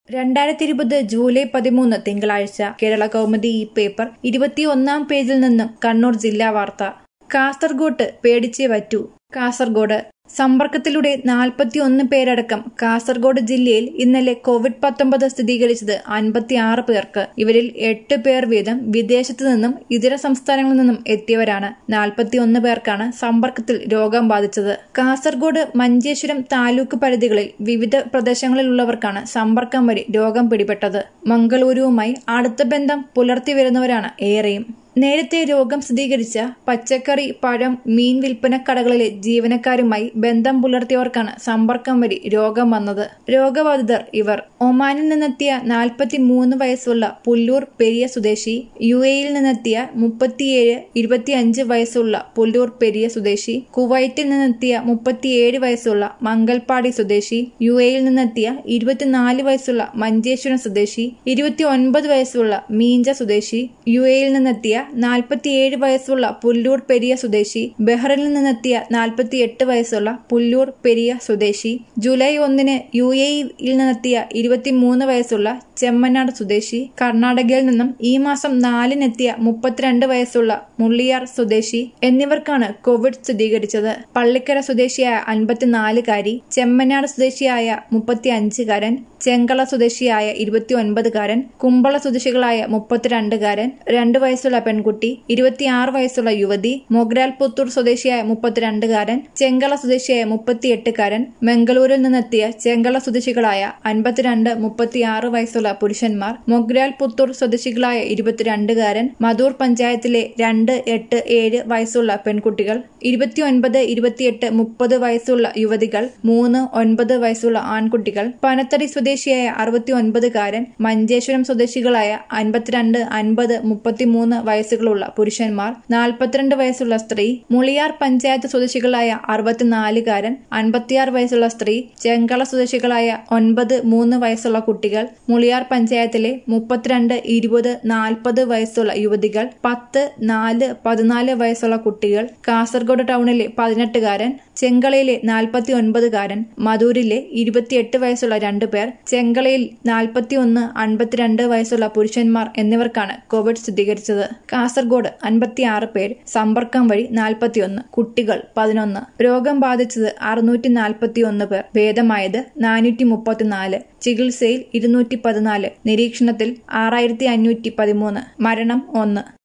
രണ്ടായിരത്തി ഇരുപത് ജൂലൈ പതിമൂന്ന് തിങ്കളാഴ്ച കേരള കൗമുദി ഈ പേപ്പർ ഇരുപത്തിയൊന്നാം പേജിൽ നിന്നും കണ്ണൂർ ജില്ലാ വാർത്ത കാസർഗോട്ട് പേടിച്ചേ വറ്റൂ കാസർഗോഡ് സമ്പർക്കത്തിലൂടെ നാൽപ്പത്തിയൊന്ന് പേരടക്കം കാസർഗോഡ് ജില്ലയിൽ ഇന്നലെ കോവിഡ് പത്തൊമ്പത് സ്ഥിരീകരിച്ചത് അൻപത്തിയാറ് പേർക്ക് ഇവരിൽ എട്ട് പേർ വീതം വിദേശത്തു നിന്നും ഇതര സംസ്ഥാനങ്ങളിൽ നിന്നും എത്തിയവരാണ് നാൽപ്പത്തിയൊന്ന് പേർക്കാണ് സമ്പർക്കത്തിൽ രോഗം ബാധിച്ചത് കാസർഗോഡ് മഞ്ചേശ്വരം താലൂക്ക് പരിധികളിൽ വിവിധ പ്രദേശങ്ങളിലുള്ളവർക്കാണ് സമ്പർക്കം വഴി രോഗം പിടിപെട്ടത് മംഗളൂരുവുമായി അടുത്ത ബന്ധം പുലർത്തി വരുന്നവരാണ് ഏറെയും നേരത്തെ രോഗം സ്ഥിരീകരിച്ച പച്ചക്കറി പഴം മീൻ വിൽപ്പന കടകളിലെ ജീവനക്കാരുമായി ബന്ധം പുലർത്തിയവർക്കാണ് സമ്പർക്കം വഴി രോഗം വന്നത് രോഗബാധിതർ ഇവർ ഒമാനിൽ നിന്നെത്തിയ നാൽപ്പത്തി മൂന്ന് വയസ്സുള്ള പുല്ലൂർ പെരിയ സ്വദേശി യു എയിൽ നിന്നെത്തിയ മുപ്പത്തിയേഴ് ഇരുപത്തിയഞ്ച് വയസ്സുള്ള പുല്ലൂർ പെരിയ സ്വദേശി കുവൈറ്റിൽ നിന്നെത്തിയ മുപ്പത്തിയേഴ് വയസ്സുള്ള മംഗൽപാടി സ്വദേശി യു എയിൽ നിന്നെത്തിയ ഇരുപത്തിനാല് വയസ്സുള്ള മഞ്ചേശ്വരം സ്വദേശി ഇരുപത്തി ഒൻപത് വയസ്സുള്ള മീഞ്ച സ്വദേശി യു എയിൽ നിന്നെത്തിയ നാൽപ്പത്തിയേഴ് വയസ്സുള്ള പുല്ലൂർ പെരിയ സ്വദേശി ബഹ്റിനിൽ നിന്നെത്തിയ നാൽപ്പത്തിയെട്ട് വയസ്സുള്ള പുല്ലൂർ പെരിയ സ്വദേശി ജൂലൈ ഒന്നിന് യു എയിൽ നിന്നെത്തിയ ഇരുപത്തിമൂന്ന് വയസ്സുള്ള ചെമ്മനാട് സ്വദേശി കർണാടകയിൽ നിന്നും ഈ മാസം നാലിനെത്തിയ മുപ്പത്തിരണ്ട് വയസ്സുള്ള മുള്ളിയാർ സ്വദേശി എന്നിവർക്കാണ് കോവിഡ് സ്ഥിരീകരിച്ചത് പള്ളിക്കര സ്വദേശിയായ അൻപത്തിനാലുകാരി ചെമ്മനാട് സ്വദേശിയായ മുപ്പത്തി അഞ്ചുകാരൻ ചെങ്കള സ്വദേശിയായ ഇരുപത്തി ഒൻപതുകാരൻ കുമ്പള സ്വദേശികളായ മുപ്പത്തിരണ്ടുകാരൻ രണ്ടു വയസ്സുള്ള പെൺകുട്ടി ഇരുപത്തിയാറ് വയസ്സുള്ള യുവതി മൊഗ്രാൽ പുത്തൂർ സ്വദേശിയായ മുപ്പത്തിരണ്ടുകാരൻ ചെങ്കള സ്വദേശിയായ മുപ്പത്തിയെട്ടുകാരൻ മംഗളൂരിൽ നിന്നെത്തിയ ചെങ്കള സ്വദേശികളായ അൻപത്തിരണ്ട് മുപ്പത്തിയാറ് വയസ്സുള്ള പുരുഷന്മാർ മൊഗ്രാൽ പുത്തൂർ സ്വദേശികളായ ഇരുപത്തിരണ്ടുകാരൻ മധൂർ പഞ്ചായത്തിലെ രണ്ട് എട്ട് ഏഴ് വയസ്സുള്ള പെൺകുട്ടികൾ ഇരുപത്തിയൊൻപത് ഇരുപത്തിയെട്ട് മുപ്പത് വയസ്സുള്ള യുവതികൾ മൂന്ന് ഒൻപത് വയസ്സുള്ള ആൺകുട്ടികൾ പനത്തടി സ്വദേശിയായ അറുപത്തി ഒൻപതുകാരൻ മഞ്ചേശ്വരം സ്വദേശികളായ അൻപത്തിരണ്ട് അൻപത് മുപ്പത്തിമൂന്ന് വയസ്സുകളുള്ള പുരുഷന്മാർ നാൽപ്പത്തിരണ്ട് വയസ്സുള്ള സ്ത്രീ മുളിയാർ പഞ്ചായത്ത് സ്വദേശികളായ അറുപത്തിനാലുകാരൻ അൻപത്തിയാറ് വയസ്സുള്ള സ്ത്രീ ചെങ്കള സ്വദേശികളായ ഒൻപത് മൂന്ന് വയസ്സുള്ള കുട്ടികൾ മുളിയാർ പഞ്ചായത്തിലെ മുപ്പത്തിരണ്ട് ഇരുപത് നാൽപ്പത് വയസ്സുള്ള യുവതികൾ പത്ത് നാല് പതിനാല് വയസ്സുള്ള കുട്ടികൾ കാസർഗോഡ് ടൗണിലെ പതിനെട്ടുകാരൻ ചെങ്കളയിലെ നാൽപ്പത്തി ഒൻപതുകാരൻ മധൂരിലെ ഇരുപത്തിയെട്ട് വയസ്സുള്ള രണ്ടുപേർ ചെങ്കളയിൽ നാൽപ്പത്തിയൊന്ന് അൻപത്തിരണ്ട് വയസ്സുള്ള പുരുഷന്മാർ എന്നിവർക്കാണ് കോവിഡ് സ്ഥിരീകരിച്ചത് കാസർഗോഡ് അൻപത്തിയാറ് പേർ സമ്പർക്കം വഴി നാൽപ്പത്തിയൊന്ന് കുട്ടികൾ പതിനൊന്ന് രോഗം ബാധിച്ചത് അറുന്നൂറ്റി നാൽപ്പത്തിയൊന്ന് പേർ ഭേദമായത് നാനൂറ്റി മുപ്പത്തിനാല് ചികിത്സയിൽ ഇരുന്നൂറ്റി പതിനാല് നിരീക്ഷണത്തിൽ ആറായിരത്തി അഞ്ഞൂറ്റി പതിമൂന്ന് മരണം ഒന്ന്